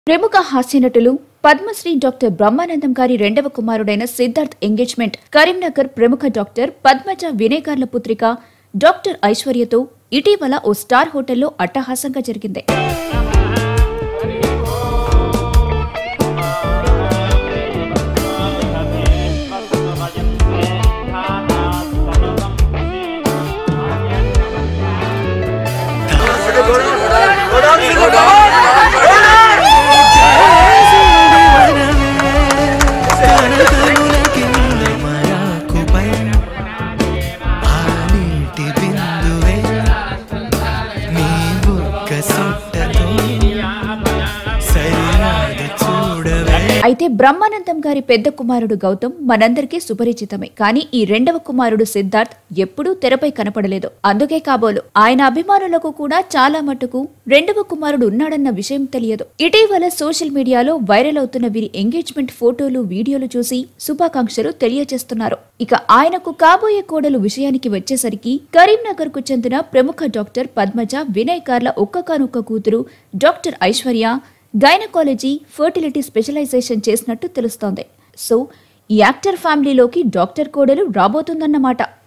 ప్రముఖ హాస్యనటులు పద్మశ్రీ డాక్టర్ బ్రహ్మానందం గారి రెండవ కుమారుడైన సిద్ధార్థ్ ఎంగేజ్మెంట్ కరీంనగర్ ప్రముఖ డాక్టర్ పద్మజ వినేగార్ల పుత్రిక డాక్టర్ ఐశ్వర్యతో ఇటీవల ఓ స్టార్ హోటల్లో అట్టహాసంగా జరిగింది మరాకుపై ఆ నీటి బిందువే నీ బుక్క సుట్టతో సరిరాదు చూడవే అయితే బ్రహ్మానందం గారి పెద్ద కుమారుడు గౌతమ్ మనందరికీ సుపరిచితమే కానీ ఈ రెండవ కుమారుడు సిద్ధార్థ్ ఎప్పుడూ తెరపై కనపడలేదు అందుకే కాబోలు ఆయన అభిమానులకు కూడా చాలా మటుకు రెండవ కుమారుడు ఉన్నాడన్న విషయం తెలియదు ఇటీవల సోషల్ మీడియాలో వైరల్ అవుతున్న వీరి ఎంగేజ్మెంట్ ఫోటోలు వీడియోలు చూసి శుభాకాంక్షలు తెలియజేస్తున్నారు ఇక ఆయనకు కాబోయే కోడలు విషయానికి వచ్చేసరికి కరీంనగర్ కు చెందిన ప్రముఖ డాక్టర్ పద్మజ వినయ్ కార్ల ఒక్కగానొక్క కూతురు doctor Aishwarya gynaecology fertility specialisation చేసినట్టు తెలుస్తోంది సో ఈ యాక్టర్ ఫ్యామిలీలోకి డాక్టర్ కోడలు రాబోతుందన్నమాట